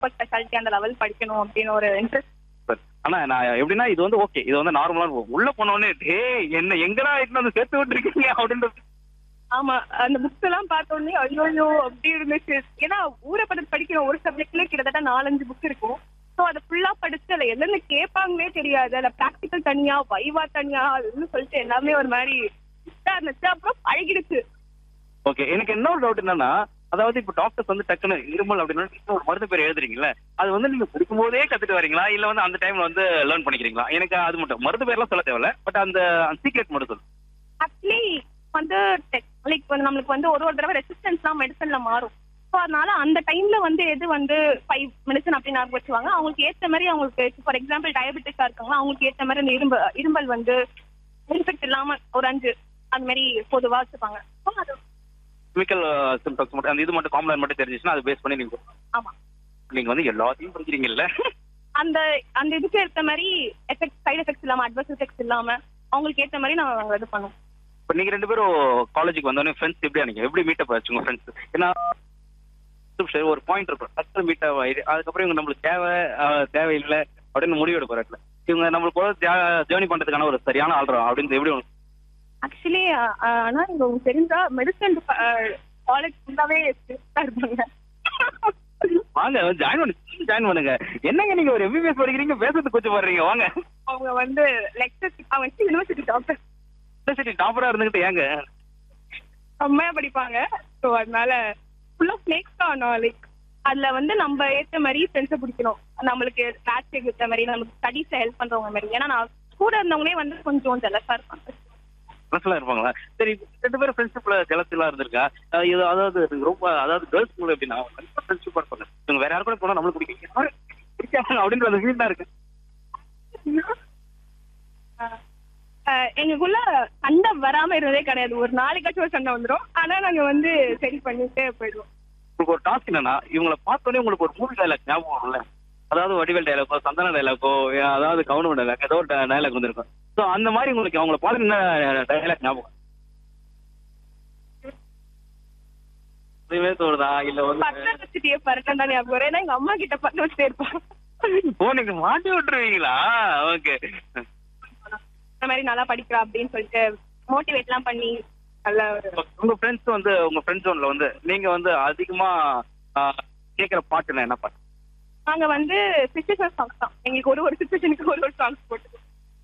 Super speciality அந்த level படிக்கணும் அப்படின்னு ஒரு இன்ட்ரெஸ்ட் But ஆனா நான் எப்படின்னா இது வந்து ஓகே இது வந்து நார்மலான உள்ள போன உடனே டேய் என்ன எங்கடா இட்டு வந்து சேர்த்து விட்டுருக்கீங்க அப்படின்றது ஆமா அந்த புக்ஸ் எல்லாம் பார்த்த உடனே ஐயோ அப்படி இருந்துச்சு ஏன்னா ஊரை பத்தி படிக்கிற ஒரு சப்ஜெக்ட்ல கிட்டத்தட்ட நாலஞ்சு புக் இருக்கும் ஸோ அதை ஃபுல்லா படிச்சு அதுல என்னென்ன கேட்பாங்களே தெரியாது அதுல ப்ராக்டிக்கல் தனியா வைவா தனியா அதுன்னு சொல்லிட்டு எல்லாமே ஒரு மாதிரி இதா இருந்துச்சு அப்புறம் பழகிடுச்சு ஓகே எனக்கு இன்னொரு டவுட் என்னன்னா அதாவது இப்ப டாக்டர்ஸ் வந்து டக்குன்னு இருமல் அப்படின்னா நீங்க ஒரு மருந்து பேர் எழுதுறீங்கல்ல அது வந்து நீங்க படிக்கும் போதே கத்துட்டு வரீங்களா இல்ல வந்து அந்த டைம்ல வந்து லேர்ன் பண்ணிக்கிறீங்களா எனக்கு அது மட்டும் மருந்து பேர்லாம் சொல்ல தேவையில்ல பட் அந்த சீக்ரெட் மட்டும் சொல்லு ஆக்சுவலி வந்து லைக் வந்து நம்மளுக்கு வந்து ஒரு ஒரு தடவை ரெசிஸ்டன்ஸ்லாம் மெடிசன்ல மாறும் ஸோ அதனால அந்த டைம்ல வந்து எது வந்து ஃபைவ் மெடிசன் அப்படின்னு ஞாபகம் வச்சுவாங்க அவங்களுக்கு ஏற்ற மாதிரி அவங்களுக்கு ஃபார் எக்ஸாம்பிள் டயபெட்டிக்கா இருக்காங்க அவங்களுக்கு ஏற்ற மாதிரி அந்த இரும்பு இரும்பல் வந்து இன்ஃபெக்ட் இல்லாம ஒரு அஞ்சு அந்த மாதிரி பொதுவா வச்சுப்பாங்க ஸோ அது கெமிக்கல் சிம்டம்ஸ் மட்டும் அந்த இது மட்டும் காம்ப்ளைண்ட் மட்டும் தெரிஞ்சிச்சுன்னா அது பேஸ் பண்ணி நீங்க ஆமா நீங்க வந்து எல்லாத்தையும் படிக்கிறீங்கல்ல அந்த அந்த இதுக்கு ஏற்ற மாதிரி எஃபெக்ட் சைடு எஃபெக்ட்ஸ் இல்லாம அட்வர்ஸ் எஃபெக்ட்ஸ் இல்லாம அவங்களுக்கு ஏற்ற மாதிரி நம்ம நாங்க இது பண்ணுவோம் இப்போ நீங்க ரெண்டு பேரும் காலேஜுக்கு வந்தோடனே ஃப்ரெண்ட்ஸ் எப்படி நீங்க எப்படி மீட்டப் ஆச்சு உங்க ஃப்ரெண்ட்ஸ் ஏன்னா சரி, ஒரு பாயிண்ட் இருக்கும் டக்குனு மீட் ஆகிடு அதுக்கப்புறம் இவங்க நம்மளுக்கு தேவை அஹ், தேவையில்லை அப்படின்னு முடிவு எடுக்க வரல இவங்க நம்மளுக்கு ஜேர்னி பண்றதுக்கான ஒரு சரியான ஆள்றோம் அப்படின்னு எப்படி உனக்கு ஆக்சுவலி ஆனா இங்க உங்களுக்கு தெரிஞ்சா மெடிசன் காலேஜ் ஃபுல்லாவே ஸ்ட்ரிக்டா இருப்பாங்க வாங்க ஜாயின் பண்ணு ஜாயின் பண்ணுங்க என்னங்க நீங்க ஒரு எம்பிபிஎஸ் படிக்கிறீங்க பேசுறதுக்கு கொஞ்சம் வர்றீங்க வாங்க அவங்க வந்து லெக்சர் அவன் யூனிவர்சிட்டி டாக்டர் யூனிவர்சிட்டி டாப்பரா இருந்துகிட்டு ஏங்க செம்மையா படிப்பாங்க ஸோ அதனால ஃபுல்லா ஸ்னேக்ஸ் தான் லைக் அதுல வந்து நம்ம ஏத்த மாதிரி ஃப்ரெண்ட்ஸை பிடிக்கணும் நம்மளுக்கு கிளாஸ் ஏற்ற மாதிரி நமக்கு ஸ்டடீஸ்ல ஹெல்ப் பண்றவங்க மாதிரி ஏன்னா நான் கூட இருந்தவங்களே வந்து கொஞ்சம் ஜெலஸா இருப்பாங்க ஃப்ரெண்ட்ஸ்லாம் இருப்பாங்களா சரி ரெண்டு பேரும் ஃப்ரெண்ட்ஷிப்ல ஜலத்திலாம் இருந்திருக்கா அஹ் இது அதாவது இது ரொம்ப அதாவது கேர்ள்ஸ் கூட எப்படின்னா கண்டிப்பா ஃப்ரெண்ட்ஷிப்பா இருப்பாங்க இவங்க வேற யாரு கூட போனா நம்மளுக்கு பிடிக்கும் யாரு பிடிக்காம அப்படின்ற அந்த ஃபீல் தான் இருக்கு அஹ் எங்களுக்குள்ள சண்டை வராம இருந்ததே கிடையாது ஒரு நாளைக்காச்சும் ஒரு சண்டை வந்துரும் ஆனா நாங்க வந்து சரி பண்ணிட்டே போயிடுவோம் உங்களுக்கு ஒரு டாஸ்க் என்னன்னா இவங்களை பார்த்தோன்னே உங்களுக்கு ஒரு மூவி டைலாக் ஞாபகம் வரும்ல அதாவது வடிவேல் டைலாக்கோ சந்தன டைலாக்கோ அதாவது கவுனு டைலாக் ஏதோ ஒரு டைலாக் வந்திருக்கும் ஸோ அந்த மாதிரி உங்களுக்கு அவங்கள பார்த்து என்ன டைலாக் ஞாபகம் இதுவே தோணுதா இல்ல வந்து பக்கத்துல வச்சுட்டே பறக்கணும் தான் ஞாபகம் வரும். ஏன்னா எங்க அம்மா கிட்ட பக்கம் வச்சுட்டே இருப்பான் ஓ நீங்க மாட்டி விட்டுருவீங்களா ஓகே இந்த மாதிரி நல்லா படிக்கிறா அப்படின்னு சொல்லிட்டு மோட்டிவேட் எல்லாம் பண்ணி நல்ல ஒரு உங்க ஃப்ரெண்ட்ஸ் வந்து உங்க ஃப்ரெண்ட்ஸ் ஜோன்ல வந்து நீங்க வந்து அதிகமா ஆஹ், கேக்குற பாட்டுனா என்ன பாட்டு நாங்க வந்து சுச்சுவேஷன் சாங்ஸ் தான் எங்களுக்கு ஒரு ஒரு சுச்சுவேஷனுக்கு ஒரு ஒரு சாங்ஸ் போட்டு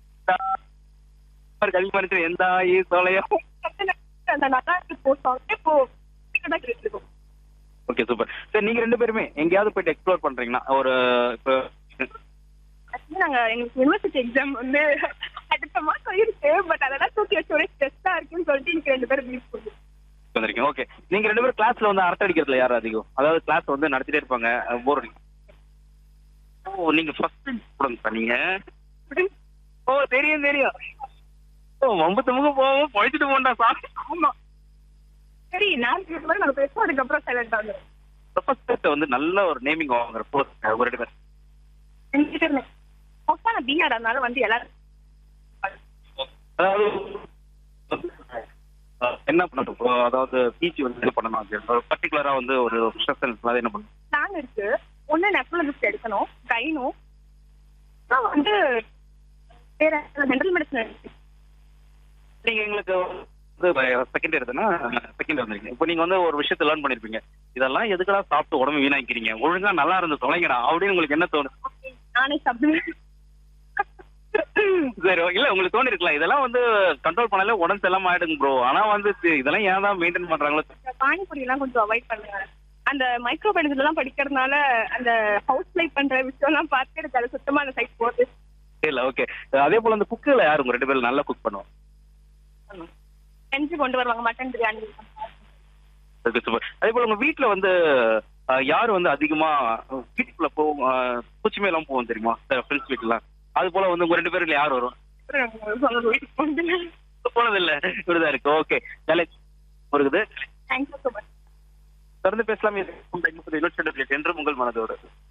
கல்வி எந்த ஆயி தொலையும் அந்த நல்லா இருக்கு சாங்ஸ் இப்போ தான் கேட்டுருக்கோம் ஓகே சூப்பர் சரி நீங்க ரெண்டு பேருமே எங்கேயாவது போயிட்டு எக்ஸ்ப்ளோர் பண்றீங்கன்னா ஒரு இப்போ ஆக்சுவலி நாங்க எங்களுக்கு யூனிவர்சிட்டி எக்ஸாம் வந்து அடுத்த மாசம் இருக்கு பட் அதெல்லாம் தூக்கி வச்ச ஒரே ஸ்ட்ரெஸ்ஸா இருக்குன்னு சொல்லிட்டு எனக்கு ரெண்டு பேரும் மீட் பண்ணுவோம் வந்திருக்கீங்க ஓகே நீங்க ரெண்டு பேரும் கிளாஸ்ல வந்து அரட்டை அடிக்கிறதுல யார் அதிகம் அதாவது கிளாஸ் வந்து நடத்திட்டே இருப்பாங்க போர் அடிக்கும் ஓ நீங்க ஃபர்ஸ்ட் ஸ்டூடெண்ட் நீங்க ஓ தெரியும் தெரியும் ஓ மம்பத்து முகம் போவோம் பழிச்சிட்டு போண்டா சார் ஆமா சரி நான் இது மாதிரி நாங்க பேசுவோம் அதுக்கப்புறம் சைலண்ட் ஆகும் ப்ரொஃபஸர்கிட்ட வந்து நல்ல ஒரு நேமிங் வாங்குற போஸ்ட் ஒரு ரெண்டு பேர் என்கிட்ட இருந்தேன் மொத்தம் நான் பிஆர் அதனால வந்து எல்லாரும் அதாவது அஹ், என்ன பண்ணட்டும் இப்போ அதாவது பிஜி வந்து இது பண்ணணும் பர்டிகுலரா வந்து ஒரு ஸ்ட்ரெஸ் அது என்ன பண்ணணும் பிளான் இருக்கு ஒண்ணு நெஃப்ரலஜிஸ்ட் எடுக்கணும் கைனும் அப்புறம் வந்து வேற ஜென்ரல் மெடிசன் இருக்கு நீங்க எங்களுக்கு செகண்ட் இயர் தானே செகண்ட் வந்திருக்கீங்க இப்போ நீங்க வந்து ஒரு விஷயத்தை லேர்ன் பண்ணிருப்பீங்க இதெல்லாம் எதுக்கடா சாப்பிட்டு உடம்பு வீணாக்கிறீங்க ஒழுங்கா நல்லா இருந்து தொலைங்கடா அப்படின்னு உங்களுக்கு என்ன தோணும் நானே சாப்பிடுவேன் சரி okay. இல்ல உங்களுக்கு தோணி இருக்கலாம் இதெல்லாம் வந்து கண்ட்ரோல் பண்ணாலே உடம்பு செல்லாம ஆயிடுங்க ப்ரோ ஆனா வந்து தி- இதெல்லாம் ஏன் தான் மெயின்டைன் பண்றாங்களோ பானிபூரி எல்லாம் கொஞ்சம் அவாய்ட் பண்ணுங்க அந்த மைக்ரோ பைனஸ் எல்லாம் படிக்கிறதுனால அந்த ஹவுஸ் லைஃப் பண்ற விஷயம் எல்லாம் பார்த்து எனக்கு அது சுத்தமா அந்த சைட் போகுது இல்ல ஓகே அதே போல அந்த குக்குல யாரு உங்க ரெண்டு பேரும் நல்லா குக் பண்ணுவோம் செஞ்சு கொண்டு வருவாங்க மட்டன் பிரியாணி Okay, super. அதே போல உங்க வீட்ல வந்து அஹ், யாரு வந்து அதிகமா வீட்டுக்குள்ள போவோம் அஹ், பூச்சிமே எல்லாம் போவோம் தெரியுமா ஃப்ரெண்ட்ஸ் வீட்டுலாம் அது போல வந்து உங்க ரெண்டு பேரும் யார் வரும் வீட்டுக்கு போனது போனது இல்ல இப்படிதான் இருக்கு ஓகே இருக்குது தேங்க்யூ ஸோ மச் தொடர்ந்து பேசலாம் இது என்றும் உங்கள் மனதோடு